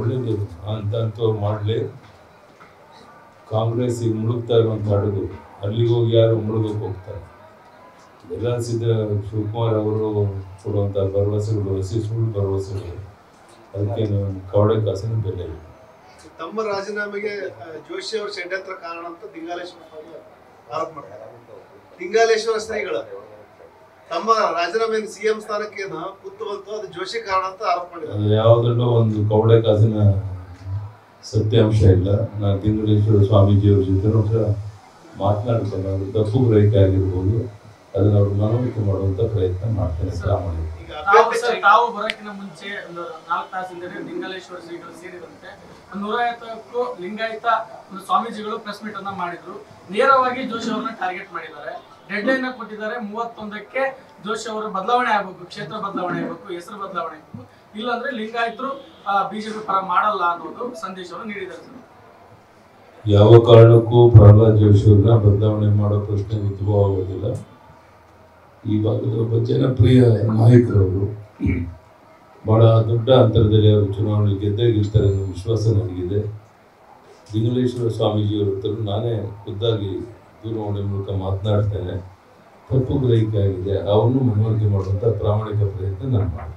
ಒಳ್ಳೇದು ಅಂತ ಅಂತವ್ರು ಮಾಡಲಿ ಕಾಂಗ್ರೆಸ್ ಈಗ ಮುಳುಗ್ತಾ ಇರುವಂಥ ಹಡಗು ಅಲ್ಲಿಗೆ ಹೋಗಿ ಯಾರು ಮುಳುಗಕ್ಕೆ ಹೋಗ್ತಾರೆ ಎಲ್ಲ ಸಿದ್ದ ಶಿವಕುಮಾರ್ ಅವರು ಕೊಡುವಂಥ ಭರವಸೆಗಳು ಹಸಿ ಸುಳ್ಳು ಭರವಸೆಗಳು ಅದಕ್ಕೆ ನಾವು ಕವಡೆ ಕಾಸಿನ ಬೆಲೆ ಇಲ್ಲ ತಮ್ಮ ರಾಜೀನಾಮೆಗೆ ಆ, ಜೋಶಿ ಅವರು ಷಡ್ಯಂತ್ರ ಕಾರಣ ಅಂತ ದಿಂಗಾಲೇಶ್ವರ ಸ್ವಾಮಿ ಆರೋಪ ಮಾಡ್ತಾರೆ ದಿಂಗಾಲೇಶ್ವರ ಶ್ರೀಗಳು ತಮ್ಮ ರಾಜೀನಾಮೆ ಸಿಎಂ ಸ್ಥಾನಕ್ಕೆ ಏನು ಕುತ್ತು ಬಂತು ಅದು ಜೋಶಿ ಕಾರಣ ಅಂತ ಆರೋಪ ಮಾಡಿದ್ದಾರೆ ಅದು ಯಾವುದರಲ್ಲೂ ಒಂದು ಕವಡೆ ಕಾಸಿನ ಸತ್ಯಾಂಶ ಇಲ್ಲ ನಾನು ದಿಂಗುಲೇಶ್ವರ ಸ್ವಾಮೀಜಿಯವ್ರ ಜೊತೆನೂ ಸಹ ಮಾತನಾಡ್ಕೊಂಡು ಅವರು ತಪ್ಪು ಗ್ರಹಿಕೆ ಆಗಿರ್ಬೋದು ಅದನ್ನ ಅವ್ರು ಮನವರಿಕೆ ಮಾಡುವಂಥ ಪ್ರಯತ್ನ ಮಾಡ್ತೇನೆ ಪ್ರಾಮಾಣಿಕ ಈಗ ತಾವು ಅಭ್ಯರ್ಥಿ ಸರ್ ತಾವು ಬರೋಕ್ಕಿಂತ ಮುಂಚೆ ಒಂದು ನಾಲ್ಕು ತಾಸಿಂದಲೇ ಲಿಂಗಲೇಶ್ವರ ಶ್ರೀಗಳು ಸೇರಿದಂತೆ ಒಂದು ನೂರೈವತ್ತಕ್ಕೂ ಲಿಂಗಾಯತ ಒಂದು ಸ್ವಾಮೀಜಿಗಳು ಪ್ರೆಸ್ ಮೀಟ್ ಅನ್ನ ಮಾಡಿದ್ರು ನೇರವಾಗಿ ಜೋಶಿ ಅವರನ್ನ ಟಾರ್ಗೆಟ್ ಮಾಡಿದ್ದಾರೆ ಡೆಡ್ ಲೈನ್ ಕೊಟ್ಟಿದ್ದಾರೆ ಮೂವತ್ತೊಂದಕ್ಕೆ ಜೋಶಿ ಅವರು ಬದಲಾವಣೆ ಆಗಬೇಕು ಕ್ಷೇತ್ರ ಬದಲಾವಣೆ ಆಗಬೇಕು ಹೆಸರು ಬದಲಾವಣೆ ಆಗಬೇಕು ಇಲ್ಲಾಂದ್ರೆ ಲಿಂಗಾಯತರು ಬಿಜೆಪಿ ಪರ ಮಾಡಲ್ಲ ಅನ್ನೋದು ಸಂದೇಶವನ್ನು ನೀಡಿದ್ದಾರೆ ಸರ್ ಯಾವ ಕಾರಣಕ್ಕೂ ಪ್ರಹ್ಲಾದ್ ಜೋಶಿ ಅವ್ರನ್ನ ಬದಲಾವಣೆ ಮಾಡೋ ಪ್ರಶ್ನೆ ಉದ್ಭವ ಆಗೋದಿಲ್ಲ ಈ ಭಾಗದ ಒಬ್ಬ ಜನಪ್ರಿಯ ನಾಯಕರವರು ಬಹಳ ದೊಡ್ಡ ಅಂತರದಲ್ಲಿ ಅವರು ಚುನಾವಣೆ ಗೆದ್ದೇ ಗೆಲ್ತಾರೆ ಅನ್ನೋ ವಿಶ್ವಾಸ ನನಗಿದೆ ದಿಂಗಲೇಶ್ವರ ಸ್ವಾಮೀಜಿಯವರ ಹತ್ರ ನಾನೇ ಖುದ್ದಾಗಿ ದೂರವಾಣಿ ಮೂಲಕ ಮಾತನಾಡ್ತೇನೆ ತಪ್ಪು ಗ್ರಹಿಕೆ ಆಗಿದೆ ಅವನ್ನು ಮನವರಿಕೆ ಮಾಡುವಂಥ ಪ್ರಾಮಾಣಿಕ ಪ್ರಯತ್ನ ನಾನು ಮಾಡ್ತೇನೆ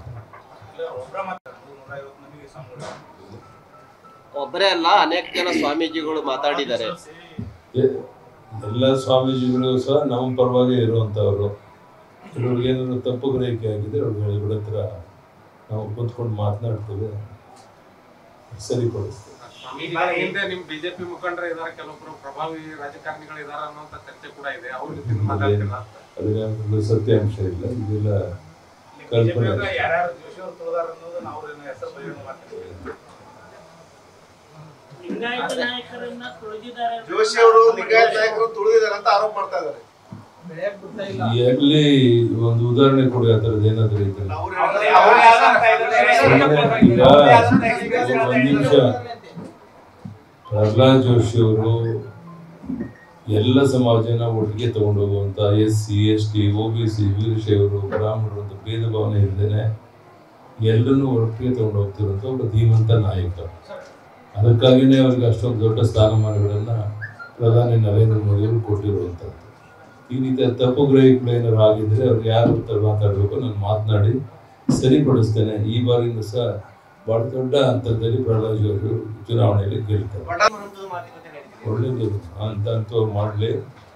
ಒಬ್ಬರೇ ಅಲ್ಲ ಅನೇಕ ಜನ ಸ್ವಾಮೀಜಿಗಳು ಮಾತಾಡಿದ್ದಾರೆ ಎ- ಎಲ್ಲ ಸ್ವಾಮೀಜಿಗಳು ಸಹ ನಮ್ಮ ಪರವಾಗಿ ಇರುವಂಥವ್ರು ಕೆಲವ್ರಿಗೆ ಏನಾದ್ರು ತಪ್ಪು ಗ್ರಹಿಕೆ ಆಗಿದೆ ಅವ್ರಿಗೆ ಇವರ ಹತ್ರ ನಾವು ಕುತ್ಕೊಂಡು ಮಾತನಾಡ್ತೇವೆ ಸರಿಪಡಿಸ್ತೇವೆ ಈಗ ಹಿಂದೆ ನಿಮ್ ಬಿಜೆಪಿ ಮುಖಂಡರು ಇದಾರೆ ಕೆಲವೊಬ್ರು ಪ್ರಭಾವಿ ರಾಜಕಾರಣಿಗಳು ಇದಾರ ಅನ್ನುವಂತ ಚರ್ಚೆ ಕೂಡ ಇದೆ ಅವ್ರ ಜೊತೆ ಮಾತಾಡ್ತಿಲ್ಲ ಅಂತ ಅದೇನಾದ್ರೂ ಸತ್ಯಾಂಶ ಇಲ್ಲ ಇದೆಲ್ಲ ಕಲ್ಪನೆ ಯಾರ್ಯಾರು ಜೋಶಿ ಅವ್ರು ತುಳಿದಾರ ಅನ್ನೋದನ್ನ ಅವ್ರನ್ನ ಹೆಸರು ಬಹಿರಂಗ ಮಾಡ್ತಾರೆ ಲಿಂಗಾಯತ ನಾಯಕರನ್ನ ತುಳಿದಿದ್ದಾರೆ ಜೋಶಿ ಅವರು ಲಿಂಗಾಯತ್ ನಾಯಕರು ತುಳಿದಿದ್ದಾರೆ ಅಂತ ಆರೋಪ ಮಾಡ್ತಾ ಇದ್ದಾರೆ ಎಲ್ಲಿ ಒಂದು ಉದಾಹರಣೆ ಕೊಡಿ ಆ ಥರದ್ದು ಏನಾದರೂ ಇದ್ರೆ ಅವ್ರು ಅವ್ರೇ- ಹೇಳಿದ್ರೆ- ಅವ್ರೇ ಆದಂತ ಇದ್ದಾರೆ. ಈಗ ಒಂದು ನಿಮಿಷ ಪ್ರಹ್ಲಾದ್ ಜೋಶಿ ಅವರು ಎಲ್ಲ ಸಮಾಜನ ಒಟ್ಟಿಗೆ ತಗೊಂಡೋಗುವಂಥ S C S T O B C ವೀರಶೈವರು ಬ್ರಾಹ್ಮಣರು ಅಂತ ಭೇದ ಭಾವನೆ ಇಲ್ಲದೇನೆ ಎಲ್ಲರನ್ನೂ ಒಟ್ಟಿಗೆ ತಗೊಂಡು ಹೋಗ್ತಿರುವಂಥ ಒಬ್ಬ ಧೀಮಂತ ನಾಯಕ ಅದಕ್ಕಾಗಿಯೇ ಅವರಿಗೆ ಅಷ್ಟೊಂದು ದೊಡ್ಡ ಸ್ಥಾನಮಾನಗಳನ್ನು ಪ್ರಧಾನಿ ನರೇಂದ್ರ ಮೋದಿಯವರು ಕೊಟ್ಟಿರುವಂಥದ್ದು ಈ ರೀತಿಯ ತಪ್ಪು ಗ್ರಹಿಕೆಗಳು ಏನಾದ್ರು ಆಗಿದ್ರೆ ಅವ್ರು ಯಾರು ಹತ್ರ ಮಾತಾಡಬೇಕು ನಾನು ಮಾತನಾಡಿ ಸರಿಪಡಿಸ್ತೇನೆ ಈ ಬಾರಿಯಿಂದ ಸಹ ಬಹಳ ದೊಡ್ಡ ಅಂತರದಲ್ಲಿ ಪ್ರಹ್ಲಾದ್ ಜೋಶಿ ಅವರು ಚುನಾವಣೆಯಲ್ಲಿ ಗೆಲ್ತಾರೆ ಒಳ್ಳೇದು ಅಂತ ಅಂತವ್ರು ಮಾಡಲಿ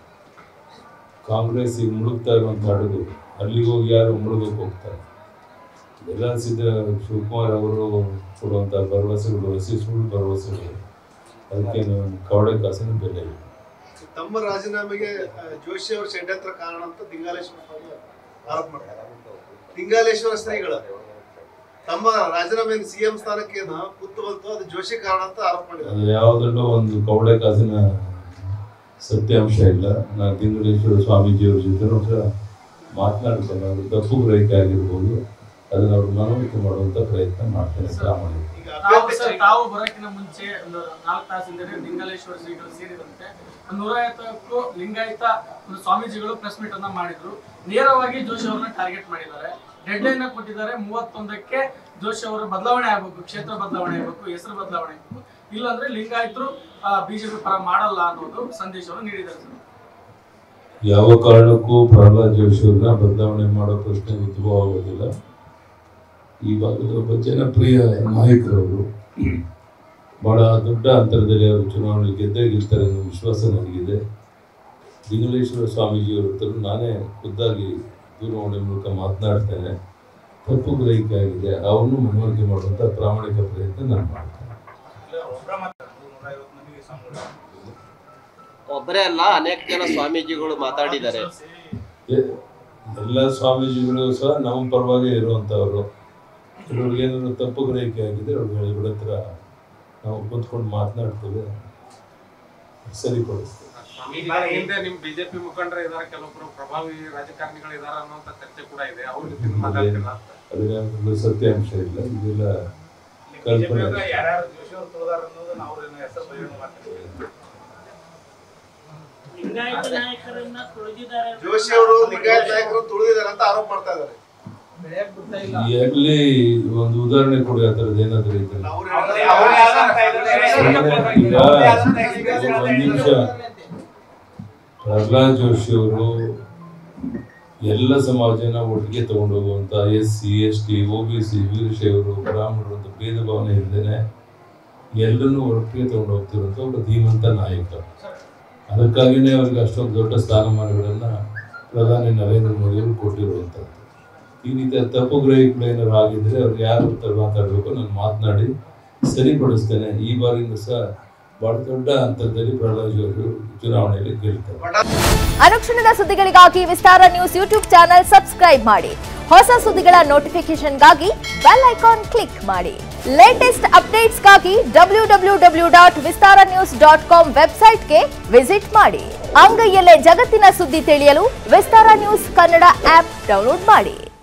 ಕಾಂಗ್ರೆಸ್ ಈಗ ಮುಳುಗ್ತಾ ಇರುವಂಥ ಹಡಗು ಅಲ್ಲಿಗೆ ಹೋಗಿ ಯಾರು ಮುಳುಗಕ್ಕೆ ಹೋಗ್ತಾರೆ ಎಲ್ಲ ಸಿದ್ದ ಶಿವಕುಮಾರ್ ಅವರು ಕೊಡುವಂಥ ಭರವಸೆಗಳು ಹಸಿ ಸುಳ್ಳು ಭರವಸೆಗಳು ಅದಕ್ಕೆ ನಾವು ಕವಡೆ ಕಾಸಿನ ಬೆಲೆ ಇಲ್ಲ ತಮ್ಮ ರಾಜೀನಾಮೆಗೆ ಆ, ಜೋಶಿ ಅವರು ಷಡ್ಯಂತ್ರ ಕಾರಣ ಅಂತ ದಿಂಗಾಲೇಶ್ವರ ಸ್ವಾಮಿ ಆರೋಪ ಮಾಡ್ತಾರೆ ದಿಂಗಾಲೇಶ್ವರ ಶ್ರೀಗಳು ತಮ್ಮ ರಾಜೀನಾಮೆ ಸಿಎಂ ಸ್ಥಾನಕ್ಕೆ ಏನು ಕುತ್ತು ಬಂತು ಅದು ಜೋಶಿ ಕಾರಣ ಅಂತ ಆರೋಪ ಮಾಡಿದ್ದಾರೆ ಅದು ಯಾವುದರಲ್ಲೂ ಒಂದು ಕವಡೆ ಕಾಸಿನ ಸತ್ಯಾಂಶ ಇಲ್ಲ ನಾನು ದಿಂಗುಲೇಶ್ವರ ಸ್ವಾಮೀಜಿಯವ್ರ ಜೊತೆನೂ ಸಹ ಮಾತನಾಡ್ಕೊಂಡು ಅವರು ತಪ್ಪು ಗ್ರಹಿಕೆ ಆಗಿರ್ಬೋದು ಅದನ್ನ ಅವ್ರು ಮನವರಿಕೆ ಮಾಡುವಂಥ ಪ್ರಯತ್ನ ಮಾಡ್ತೇನೆ ಪ್ರಾಮಾಣಿಕ ಈಗ ತಾವು ಅಭ್ಯರ್ಥಿ ಸರ್ ತಾವು ಬರೋಕ್ಕಿಂತ ಮುಂಚೆ ಒಂದು ನಾಲ್ಕು ತಾಸಿಂದಲೇ ಲಿಂಗಲೇಶ್ವರ ಶ್ರೀಗಳು ಸೇರಿದಂತೆ ಒಂದು ನೂರೈವತ್ತಕ್ಕೂ ಲಿಂಗಾಯತ ಒಂದು ಸ್ವಾಮೀಜಿಗಳು ಪ್ರೆಸ್ ಮೀಟ್ ಅನ್ನ ಮಾಡಿದ್ರು ನೇರವಾಗಿ ಜೋಶಿ ಅವರನ್ನ ಟಾರ್ಗೆಟ್ ಮಾಡಿದ್ದಾರೆ ಡೆಡ್ ಲೈನ್ ಕೊಟ್ಟಿದ್ದಾರೆ ಮೂವತ್ತೊಂದಕ್ಕೆ ಜೋಶಿ ಅವರು ಬದಲಾವಣೆ ಆಗಬೇಕು ಕ್ಷೇತ್ರ ಬದಲಾವಣೆ ಆಗಬೇಕು ಹೆಸರು ಬದಲಾವಣೆ ಆಗಬೇಕು ಇಲ್ಲಾಂದ್ರೆ ಲಿಂಗಾಯತರು ಬಿಜೆಪಿ ಪರ ಮಾಡಲ್ಲ ಅನ್ನೋದು ಸಂದೇಶವನ್ನು ನೀಡಿದ್ದಾರೆ ಸರ್ ಯಾವ ಕಾರಣಕ್ಕೂ ಪ್ರಹ್ಲಾದ್ ಜೋಶಿ ಅವ್ರನ್ನ ಬದಲಾವಣೆ ಮಾಡೋ ಪ್ರಶ್ನೆ ಉದ್ಭವ ಆಗೋದಿಲ್ಲ ಈ ಭಾಗದ ಒಬ್ಬ ಜನಪ್ರಿಯ ನಾಯಕರವರು ಬಹಳ ದೊಡ್ಡ ಅಂತರದಲ್ಲಿ ಅವರು ಚುನಾವಣೆ ಗೆದ್ದೇ ಗೆಲ್ತಾರೆ ಅನ್ನೋ ವಿಶ್ವಾಸ ನನಗಿದೆ ದಿಂಗಲೇಶ್ವರ ಸ್ವಾಮೀಜಿಯವರ ಹತ್ರ ನಾನೇ ಖುದ್ದಾಗಿ ದೂರವಾಣಿ ಮೂಲಕ ಮಾತನಾಡ್ತೇನೆ ತಪ್ಪು ಗ್ರಹಿಕೆ ಆಗಿದೆ ಅವನ್ನು ಮನವರಿಕೆ ಮಾಡುವಂಥ ಪ್ರಾಮಾಣಿಕ ಪ್ರಯತ್ನ ನಾನು ಮಾಡ್ತೇನೆ ಒಬ್ಬರ ಮಾತಾಡ್ತಾರೆ ನೂರೈವತ್ತು ಮಂದಿಗೆ ಸ್ವಾಮಿಗಳು ಒಬ್ಬರೇ ಅಲ್ಲ ಅನೇಕ ಜನ ಸ್ವಾಮೀಜಿಗಳು ಮಾತಾಡಿದ್ದಾರೆ ಎ- ಎಲ್ಲ ಸ್ವಾಮೀಜಿಗಳು ಸಹ ನಮ್ಮ ಪರವಾಗಿ ಇರುವಂಥವ್ರು ಕೆಲವ್ರಿಗೆ ಏನಾದ್ರು ತಪ್ಪು ಗ್ರಹಿಕೆ ಆಗಿದೆ ಅವ್ರಿಗೆ ಇವರ ಹತ್ರ ನಾವು ಕುತ್ಕೊಂಡು ಮಾತನಾಡ್ತೇವೆ ಸರಿಪಡಿಸ್ತೇವೆ ಈಗ ಹಿಂದೆ ನಿಮ್ ಬಿಜೆಪಿ ಮುಖಂಡರು ಇದಾರೆ ಕೆಲವೊಬ್ರು ಪ್ರಭಾವಿ ರಾಜಕಾರಣಿಗಳು ಇದಾರ ಅನ್ನುವಂತ ಚರ್ಚೆ ಕೂಡ ಇದೆ ಅವ್ರ ಜೊತೆ ಮಾತಾಡ್ತಿಲ್ಲ ಅಂತ ಅದೇನಾದ್ರೂ ಸತ್ಯಾಂಶ ಇಲ್ಲ ಇದೆಲ್ಲ ಕಲ್ಪನೆ ಬಿಜೆಪಿಯಾಗ ಯಾರ್ಯಾರು ಜೋಶಿ ಅವ್ರು ತುಳಿದಾರ ಅನ್ನೋದನ್ನ ಅವ್ರನ್ನ ಹೆಸರು ಬಹಿರಂಗ ಮಾಡ್ತಾರೆ ಲಿಂಗಾಯತ ನಾಯಕರನ್ನ ತುಳಿದಿದ್ದಾರೆ ಜೋಶಿ ಅವರು ಲಿಂಗಾಯತ್ ನಾಯಕರು ತುಳಿದಿದ್ದಾರೆ ಅಂತ ಆರೋಪ ಮಾಡ್ತಾ ಇದ್ದಾರೆ ಬೆಳೆಯಕ್ ಬಿಡ್ತಾ ಇಲ್ಲ ಎಲ್ಲಿ ಒಂದು ಉದಾಹರಣೆ ಕೊಡಿ ಆ ಥರದ್ದು ಏನಾದರೂ ಇದ್ರೆ ಅವ್ರು ಅವ್ರೇ- ಹೇಳಿದ್ರೆ ಅವ್ರೇ ಆದಂತ ಇದು- ಈಗ ಒಂದು ನಿಮಿಷ ಪ್ರಹ್ಲಾದ್ ಜೋಶಿ ಅವರು ಎಲ್ಲ ಸಮಾಜನ ಒಟ್ಟಿಗೆ ತಗೊಂಡೋಗುವಂತ S C S T O B C ವೀರಶೈವರು ಬ್ರಾಹ್ಮಣರು ಅಂತ ಭೇದ ಭಾವನೆ ಇಲ್ಲದೇನೆ ಎಲ್ಲರನ್ನೂ ಒಟ್ಟಿಗೆ ತಗೊಂಡು ಹೋಗ್ತಿರುವಂತ ಒಬ್ಬ ಧೀಮಂತ ನಾಯಕ ಅದಕ್ಕಾಗಿನೇ ಅವ್ರಿಗೆ ಅಷ್ಟೊಂದು ದೊಡ್ಡ ಸ್ಥಾನಮಾನಗಳನ್ನ ಪ್ರಧಾನಿ ನರೇಂದ್ರ ಮೋದಿ ಅವರು ಕೊಟ್ಟಿರುವಂಥದ್ದು ಈ ರೀತಿಯ ತಪ್ಪು ಗ್ರಹಿಗಳು ಏನಾದ್ರು ಆಗಿದ್ರೆ ಅವ್ರು ಯಾರು ಉತ್ತರ ಮಾತಾಡಬೇಕು ನಾನು ಮಾತನಾಡಿ ಸರಿಪಡಿಸ್ತೇನೆ ಈ ಬಾರಿನೂ ಸಹ ಬಹಳ ದೊಡ್ಡ ಅಂತರದಲ್ಲಿ ಪ್ರಹ್ಲಾದ್ ಜೋಶಿ ಅವರು ಚುನಾವಣೆಯಲ್ಲಿ ಗೆಲ್ತಾರೆ ಅನುಕ್ಷಣದ ಸುದ್ದಿಗಳಿಗಾಗಿ Vistara news YouTube channel subscribe ಮಾಡಿ ಹೊಸ ಸುದ್ದಿಗಳ ನೋಟಿಫಿಕೇಶನ್ಗಾಗಿ ಬೆಲ್ ಐಕಾನ್ ಕ್ಲಿಕ್ ಮಾಡಿ ಲೇಟೆಸ್ಟ್ ಅಪ್ಡೇಟ್ಸ್ಗಾಗಿ W W W dot Vistara news dot com ವೆಬ್ಸೈಟ್ಗೆ ವಿಸಿಟ್ ಮಾಡಿ ಅಂಗೈಯಲ್ಲೇ ಜಗತ್ತಿನ ಸುದ್ದಿ ತಿಳಿಯಲು Vistara news Kannada app download ಮಾಡಿ